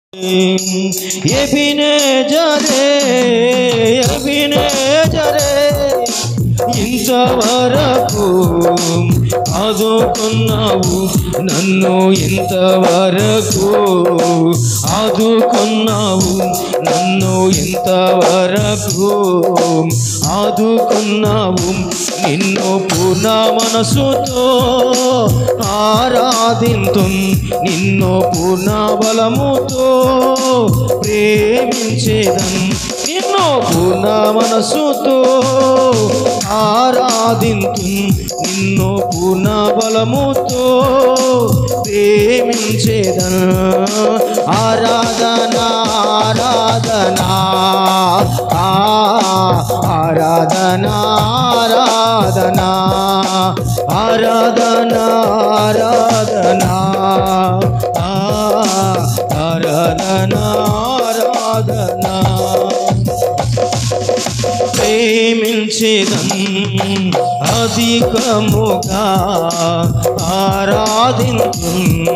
ఎబినేజరే ఎబినేజరే ఇంతవరకు ఆదుకున్నావు నన్ను ఇంతవరకు ఆదుకున్నావు నన్ను ఇంతవరకు ఆదుకున్నావు నిన్ను పూర్ణ మనసుతో ఆరాధింతు నిన్ను పూర్ణ బలముతో ప్రేమించేదన్ నిన్ను పూర్ణ మనసుతో ఆరాధింతు నిన్ను పూర్ణ బలముతో ప్రేమించేదన్ ఆరాధన ఆరాధన ఆ, ఆరాధన ఆరాధన ఆరాధన ఆరాధన ఆ, ఆరాధన ఆరాధన ప్రేమించేదం అధికముగా ఆరాధించు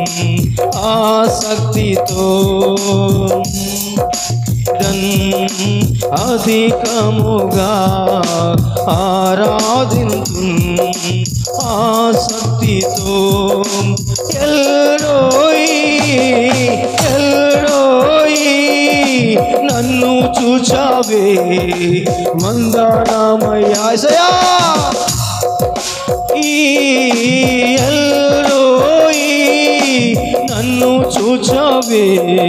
ఆసక్తితో దన్ అధికముగా ఆరాధించు ఆసక్తితో ఎల్రోయి ఎల్రోయి నన్ను చూచావే మందారామయ్యాసయా ఈ ఎల్లోయి నన్ను చూచావే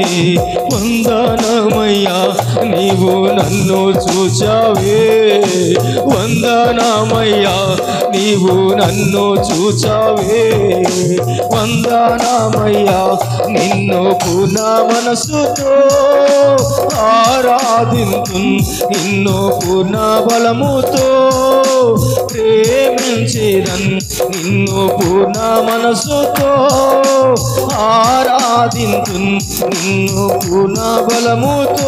వందనమయ్యా నీవు నన్ను చూచావే వందనమయ్యా నీవు నన్ను చూచావే వందనమయ్యా నిన్ను పూర్ణ మనసుతో ఆరాధింతు నిన్ను పూర్ణ బలముతో ప్రేమించేదన్ నిన్ను పూర్ణ మనసుతో ఆరాధింతు నిన్ను పూర్ణ బలముతో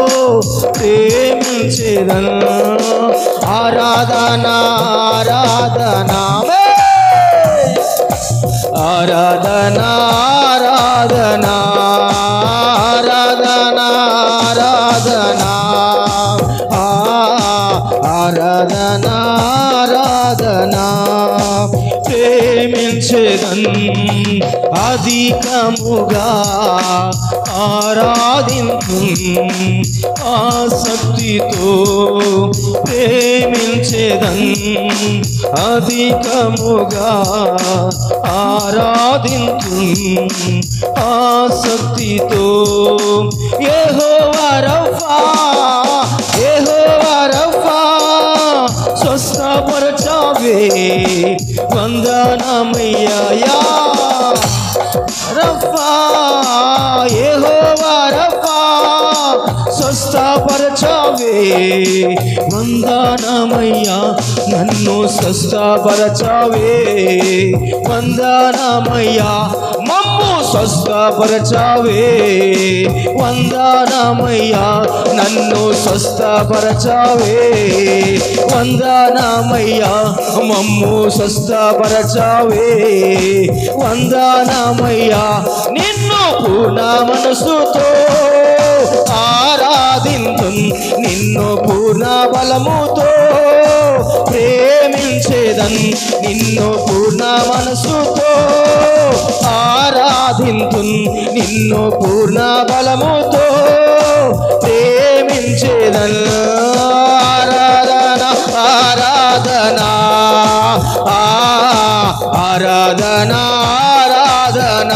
ప్రేమించేదన్ ఆరాధన ఆరాధన ఆరాధన ఆరాధన ఆరాధన ఆరాధన ఆ, ఆరాధన ఆరాధన ప్రేమించేదన్ అధికముగా ఆరాధింపు ఆసక్తితో ప్రేమించేదన్ అధికముగా ఆరాధింపు ఆసక్తితో యెహోవా రఫా యెహోవా రఫా స్వస్థపరచావే వందనమయ్యా రఫా యెహోవా రఫా స్వస్థపరచావే వందనమయ్యా నన్ను స్వస్థపరచావే వందనమయ్యా మమ్ము స్వస్థపరచావే వందనమయ్యా నన్ను స్వస్థపరచావే వందనమయ్యా మమ్ము స్వస్థపరచావే వందనమయ్యా నిన్ను పూర్ణ మనసుతో ఆరాధింతు నిన్ను పూర్ణ బలముతో ప్రేమించేదన్ నిన్ను పూర్ణ మనసుతో ఆరాధింతు నిన్ను పూర్ణ బలముతో ప్రేమించేదన్ ఆరాధన ఆరాధన ఆ, ఆరాధన ఆరాధన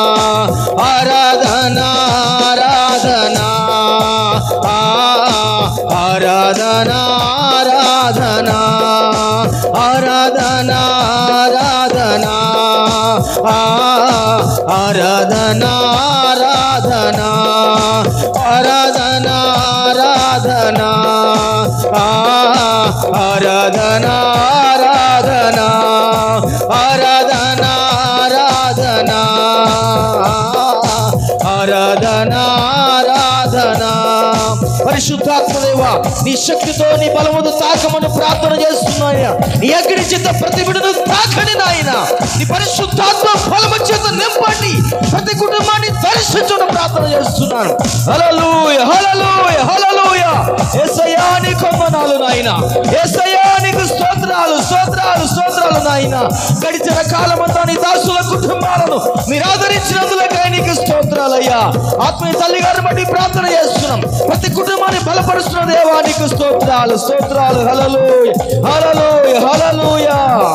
ఆరాధన ఆరాధన ఆ, ఆరాధన ఆరాధన ఆరాధన ఆరాధన ఆ, ఆరాధన ఆరాధన ఆరాధన ఆరాధన ఆ, ఆరాధన ఆరాధన ఆరాధన ఆరాధన ఆరాధన ఆరాధన పరిశుద్ధాత్మదేవ నీ శక్తితో నీ బలముతో తాకమని ప్రార్థన చేస్తున్నాయా నీ అగ్ని చేత ప్రతి బిడ్డను తాకండి నాయన నీ పరిశుద్ధాత్మ బలము చేత నింపండి ప్రతి కుటుంబాన్ని దర్శించడం ప్రార్థన చేస్తున్నాను హలలుయ హలలుయ హలలుయ ఏసయ్యా నీ కొందనాలు నాయన ఏసయ్యా నీకు స్తోత్రాలు స్తోత్రాలు స్తోత్రాలు నాయన గడిచిన కాలమంతా నీ దాసుల కుటుంబాలను మీరు ఆదరించినందులకై నీకు స్తోత్రాలయ్యా ఆత్మీయ తల్లి గారిని బట్టి ప్రార్థన చేస్తున్నాం ప్రతి కుటుంబాన్ని బలపరుస్తున్న దేవా నీకు స్తోత్రాలు స్తోత్రాలు హలలుయ హలలుయ హలలుయ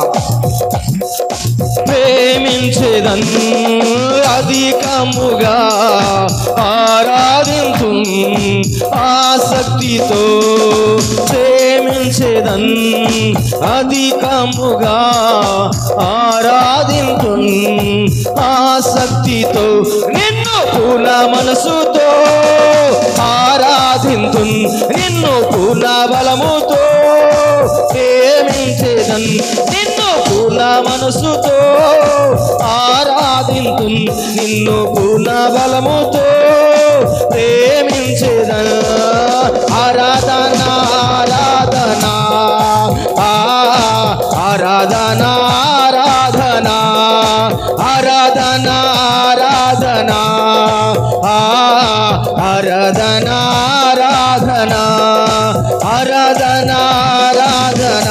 ప్రేమించేదన్ అధికముగా ఆరాధింతు ఆసక్తితో ప్రేమించేదన్ అధికముగా ఆరాధింతు ఆసక్తితో నిన్ను పూర్ణ మనసుతో ఆరాధింతు నిన్ను పూర్ణ బలముతో ప్రేమించేదన్ నిన్ను పూర్ణ మనసుతో ఆరాధింతు నిన్ను పూర్ణ బలముతో ప్రేమించేదన్ ఆరాధన ఆరాధన ఆ, ఆరాధన ఆరాధన ఆరాధన ఆరాధన ఆ, ఆరాధన ఆరాధన ఆరాధన ఆరాధన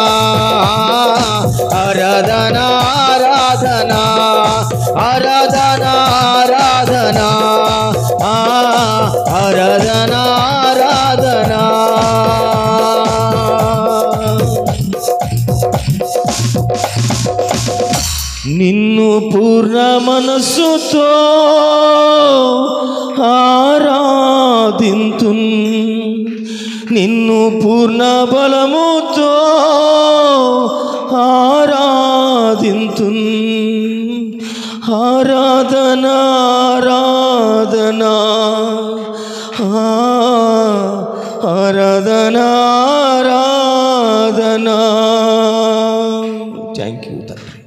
ఆరాధన ఆరాధన ఆరాధన ఆరాధన ఆ, ఆరాధన ఆరాధన నిన్ను పూర్ణ మనస్సుతో ఆరాధింతు నిన్ను పూర్ణ బలముతో ఆరాధింతు ఆరాధన ఆరాధన ఆ, ఆరాధన ఆరాధన థ్యాంక్ యూ తండ్రి